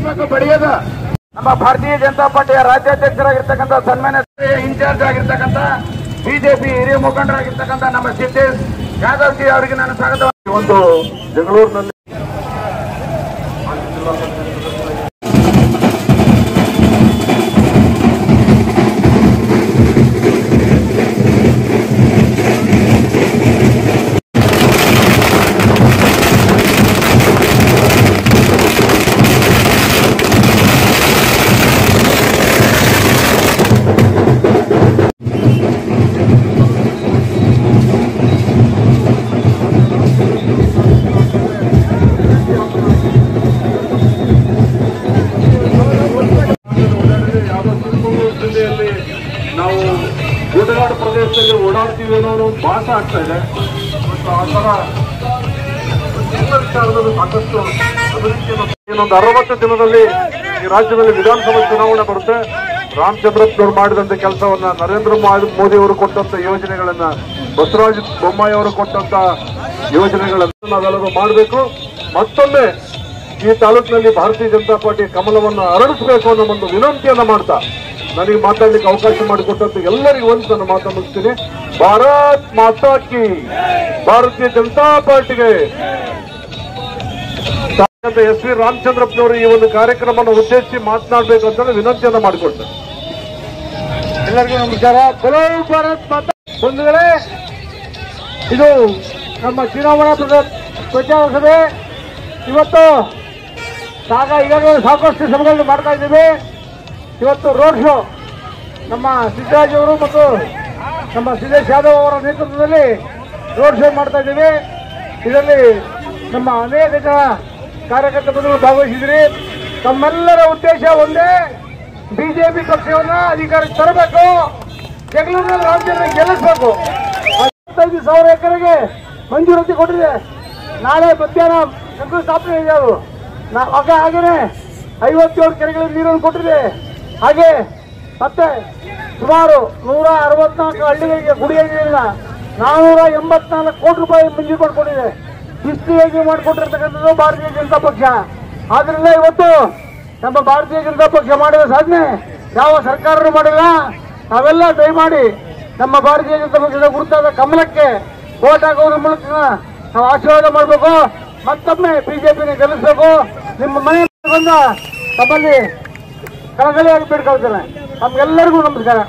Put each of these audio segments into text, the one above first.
ಬಡಿಬೇಕು ಬಡಿಯೋದು ನಮ್ಮ ಭಾರತೀಯ ಜನತಾ ಪಾರ್ಟಿಯ ರಾಜ್ಯಾಧ್ಯಕ್ಷರಾಗಿರ್ತಕ್ಕಂಥ ಸನ್ಮಾನ್ಯ ಇನ್ಚಾರ್ಜ್ ಆಗಿರ್ತಕ್ಕಂಥ ಬಿಜೆಪಿ ಹಿರಿಯ ಮುಖಂಡರಾಗಿರ್ತಕ್ಕಂಥ ನಮ್ಮ ಸಿದ್ದೇಶ್ ಯಾದವ್ ಜಿ ಅವರಿಗೆ ನಾನು ಸ್ವಾಗತ ಒಂದು ಜಗಳೂರಿನಲ್ಲಿ ಯಾವುದೋ ಚಿಕ್ಕಮಗಳೂರು ಜಿಲ್ಲೆಯಲ್ಲಿ ನಾವು ಗುಡ್ಡಗಾಡು ಪ್ರದೇಶದಲ್ಲಿ ಓಡಾಡ್ತೀವಿ ಅನ್ನೋ ಒಂದು ಭಾಸ ಆಗ್ತಾ ಇದೆ ಮತ್ತು ಆ ಥರ ಎಲ್ಲ ವಿಚಾರದಲ್ಲೂ ಸಾಕಷ್ಟು ಅಭಿವೃದ್ಧಿಯನ್ನು ಇನ್ನೊಂದು ಅರವತ್ತು ದಿನದಲ್ಲಿ ಈ ರಾಜ್ಯದಲ್ಲಿ ವಿಧಾನಸಭಾ ಚುನಾವಣೆ ಬರುತ್ತೆ ರಾಮಚಂದ್ರಪ್ಪನವರು ಮಾಡಿದಂತ ಕೆಲಸವನ್ನ ನರೇಂದ್ರ ಮೋ- ಮೋದಿ ಅವರು ಕೊಟ್ಟಂತ ಯೋಜನೆಗಳನ್ನ ಬಸವರಾಜ ಬೊಮ್ಮಾಯಿ ಅವರು ಕೊಟ್ಟಂತ ಯೋಜನೆಗಳನ್ನ ನಾವೆಲ್ಲರೂ ಮಾಡಬೇಕು ಮತ್ತೊಮ್ಮೆ ಈ ತಾಲೂಕಿನಲ್ಲಿ ಭಾರತೀಯ ಜನತಾ ಪಾರ್ಟಿ ಕಮಲವನ್ನು ಅರಳಿಸಬೇಕು ಅನ್ನೋ ಒಂದು ವಿನಂತಿಯನ್ನ ಮಾಡ್ತಾ ನನಗೆ ಮಾತಾಡ್ಲಿಕ್ಕೆ ಅವಕಾಶ ಮಾಡಿಕೊಟ್ಟಂತ ಎಲ್ಲರಿಗೂ ಒಂದು ನನ್ನ ಮಾತನ್ನು ಮುಗಿಸ್ತೀನಿ ಭಾರತ್ ಮಾತಾ ಕಿ ಭಾರತೀಯ ಜನತಾ ಪಾರ್ಟಿಗೆ ಎಸ್ ವಿ ರಾಮಚಂದ್ರಪ್ಪನವರು ಈ ಒಂದು ಕಾರ್ಯಕ್ರಮವನ್ನು ಉದ್ದೇಶಿಸಿ ಮಾತನಾಡಬೇಕು ಅಂತ ವಿನಂತಿಯನ್ನ ಮಾಡಿಕೊಳ್ತಾರೆ ಎಲ್ಲರಿಗೂ ನಮಸ್ಕಾರ ಬಲೋ ಭಾರತ್ ಮಾತಾ ಬಂಧುಗಳೇ ಇದು ನಮ್ಮ ಚುನಾವಣಾ ಪ್ರ- ಪ್ರಚಾರ ಸಭೆ ಇವತ್ತು ಸಾಗ ಈಗಾಗಲೇ ಸಾಕಷ್ಟು ಸಭೆಗಳನ್ನು ಮಾಡ್ತಾ ಇದ್ದೀವಿ ಇವತ್ತು ರೋಡ್ ಶೋ ನಮ್ಮ ಸಿದ್ದರಾಜ್ ಅವರು ಮತ್ತು ನಮ್ಮ ಸಿದ್ದೇಶ್ ಯಾದವ್ ಅವರ ನೇತೃತ್ವದಲ್ಲಿ ರೋಡ್ ಶೋ ಮಾಡ್ತಾ ಇದ್ದೀವಿ ಇದರಲ್ಲಿ ನಮ್ಮ ಅನೇಕ ಜನ ಕಾರ್ಯಕರ್ತ ಬಂಧುಗಳು ಭಾಗವಹಿಸಿದ್ರಿ ತಮ್ಮೆಲ್ಲರ ಉದ್ದೇಶ ಒಂದೇ ಬಿಜೆಪಿ ಪಕ್ಷವನ್ನ ಅಧಿಕಾರಕ್ಕೆ ತರಬೇಕು ಜಗಳೂರಿನಲ್ಲಿ ರಾಜ್ಯದಲ್ಲಿ ಗೆಲ್ಲಿಸಬೇಕು ಐವತ್ತೈದು ಸಾವಿರ ಎಕರೆಗೆ ಮಂಜೂರಾತಿ ಕೊಟ್ಟಿದೆ ನಾಳೆ ಮಧ್ಯಾಹ್ನ ಶಂಕುಸ್ಥಾಪನೆ ಇದೆ ಅದು ನಾ- ಹಾಗೆ ಹಾಗೇನೆ ಐವತ್ತೇಳು ಕೆರೆಗಳಿಗೆ ನೀರನ್ನು ಕೊಟ್ಟಿದೆ ಹಾಗೆ ಮತ್ತೆ ಸುಮಾರು ನೂರ ಅರವತ್ನಾಲ್ಕು ಹಳ್ಳಿಗಳಿಗೆ ಕುಡಿಯುವ ನೀರಿನ ನಾನೂರ ಎಂಬತ್ನಾಲ್ಕು ಕೋಟಿ ರೂಪಾಯಿ ಮಂಜೂರು ಮಾಡಿಕೊಂಡಿದೆ ಇಷ್ಟು ಹೇಗೆ ಮಾಡಿಕೊಟ್ಟಿರ್ತಕ್ಕಂಥದ್ದು ಭಾರತೀಯ ಜನತಾ ಪಕ್ಷ ಆದ್ರಿಂದ ಇವತ್ತು ನಮ್ಮ ಭಾರತೀಯ ಜನತಾ ಪಕ್ಷ ಮಾಡಿದ ಸಾಧನೆ ಯಾವ ಸರ್ಕಾರನೂ ಮಾಡಿಲ್ಲ ನಾವೆಲ್ಲ ದಯಮಾಡಿ ನಮ್ಮ ಭಾರತೀಯ ಜನತಾ ಪಕ್ಷದ ಗುರುತಾದ ಕಮಲಕ್ಕೆ ಓಟ್ ಹಾಕೋದ್ರ ಮೂಲಕ ನಾವು ಆಶೀರ್ವಾದ ಮಾಡಬೇಕು ಮತ್ತೊಮ್ಮೆ ಬಿಜೆಪಿನ ಗೆಲ್ಲಿಸಬೇಕು ನಿಮ್ಮ ಮನೆ ಬಂದ ತಮ್ಮಲ್ಲಿ ಕಳಕಳಿಯಾಗಿ ಬೇಡ್ಕೊಳ್ತೇನೆ ನಮ್ಗೆಲ್ಲರಿಗೂ ನಮಸ್ಕಾರ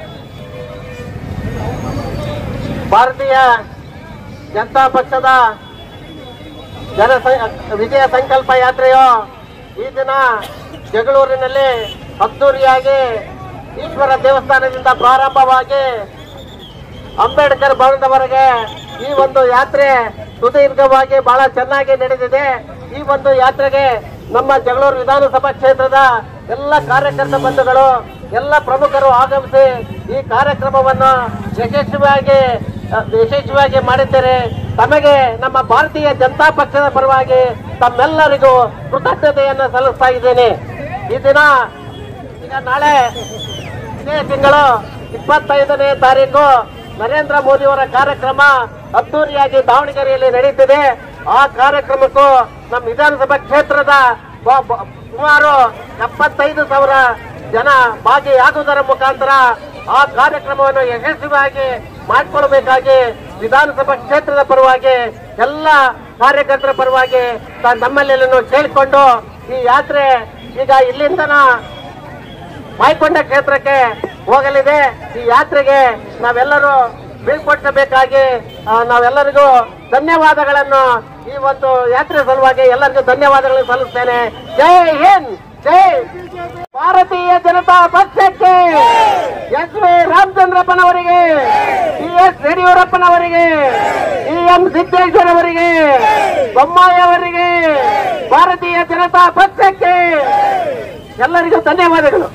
ಭಾರತೀಯ ಜನತಾ ಪಕ್ಷದ ಜನ ವಿಜಯ ಸಂಕಲ್ಪ ಯಾತ್ರೆಯು ಈ ದಿನ ಜಗಳೂರಿನಲ್ಲಿ ಅದ್ದೂರಿಯಾಗಿ ಈಶ್ವರ ದೇವಸ್ಥಾನದಿಂದ ಪ್ರಾರಂಭವಾಗಿ ಅಂಬೇಡ್ಕರ್ ಭವನದವರೆಗೆ ಈ ಒಂದು ಯಾತ್ರೆ ಸುದೀರ್ಘವಾಗಿ ಬಹಳ ಚೆನ್ನಾಗಿ ನಡೆದಿದೆ ಈ ಒಂದು ಯಾತ್ರೆಗೆ ನಮ್ಮ ಜಗಳೂರು ವಿಧಾನಸಭಾ ಕ್ಷೇತ್ರದ ಎಲ್ಲ ಕಾರ್ಯಕರ್ತ ಬಂಧುಗಳು ಎಲ್ಲ ಪ್ರಮುಖರು ಆಗಮಿಸಿ ಈ ಕಾರ್ಯಕ್ರಮವನ್ನು ಯಶಸ್ವಿಯಾಗಿ ಅಹ್, ಯಶಸ್ವಿಯಾಗಿ ಮಾಡಿದ್ದಾರೆ ತಮಗೆ ನಮ್ಮ ಭಾರತೀಯ ಜನತಾ ಪಕ್ಷದ ಪರವಾಗಿ ತಮ್ಮೆಲ್ಲರಿಗೂ ಕೃತಜ್ಞತೆಯನ್ನು ಸಲ್ಲಿಸ್ತಾ ಇದ್ದೇನೆ ಈ ದಿನ ಈಗ ನಾಳೆ ಇದೇ ತಿಂಗಳು ಇಪ್ಪತ್ತೈದನೇ ತಾರೀಕು ನರೇಂದ್ರ ಮೋದಿ ಅವರ ಕಾರ್ಯಕ್ರಮ ಅದ್ದೂರಿಯಾಗಿ ದಾವಣಗೆರೆಯಲ್ಲಿ ನಡೆಯುತ್ತಿದೆ ಆ ಕಾರ್ಯಕ್ರಮಕ್ಕೂ ನಮ್ಮ ವಿಧಾನಸಭಾ ಕ್ಷೇತ್ರದ ಬ- ಬ- ಸುಮಾರು ಎಪ್ಪತ್ತೈದು ಸಾವಿರ ಜನ ಭಾಗಿಯಾಗುವುದರ ಮುಖಾಂತರ ಆ ಕಾರ್ಯಕ್ರಮವನ್ನು ಯಶಸ್ವಿಯಾಗಿ ಮಾಡಿಕೊಳ್ಬೇಕಾಗಿ ವಿಧಾನಸಭಾ ಕ್ಷೇತ್ರದ ಪರವಾಗಿ ಎಲ್ಲ ಕಾರ್ಯಕರ್ತರ ಪರವಾಗಿ ತ- ನಮ್ಮಲ್ಲೆಲ್ಲನೂ ಕೇಳಿಕೊಂಡು ಈ ಯಾತ್ರೆ ಈಗ ಇಲ್ಲಿಂದನ ಮಾಯ್ಕೊಂಡ ಕ್ಷೇತ್ರಕ್ಕೆ ಹೋಗಲಿದೆ ಈ ಯಾತ್ರೆಗೆ ನಾವೆಲ್ಲರೂ ಬೀಳ್ಕೊಟ್ಟಬೇಕಾಗಿ ಆ, ನಾವೆಲ್ಲರಿಗೂ ಧನ್ಯವಾದಗಳನ್ನು ಈ ಒಂದು ಯಾತ್ರೆ ಸಲುವಾಗಿ ಎಲ್ಲರಿಗೂ ಧನ್ಯವಾದಗಳನ್ನು ಸಲ್ಲಿಸ್ತೇನೆ ಜೈ ಹಿಂದ್ ಜೈ ಭಾರತೀಯ ಜನತಾ ಪಕ್ಷಕ್ಕೆ ಎಸ್ ವಿ ರಾಮಚಂದ್ರಪ್ಪನವರಿಗೆ ಟಿ ಎಸ್ ಯಡಿಯೂರಪ್ಪನವರಿಗೆ ಟಿ ಎಂ ಸಿದ್ದೇಶ್ವರವರಿಗೆ ಬೊಮ್ಮಾಯಿ ಅವರಿಗೆ ಭಾರತೀಯ ಜನತಾ ಪಕ್ಷಕ್ಕೆ ಎಲ್ಲರಿಗೂ ಧನ್ಯವಾದಗಳು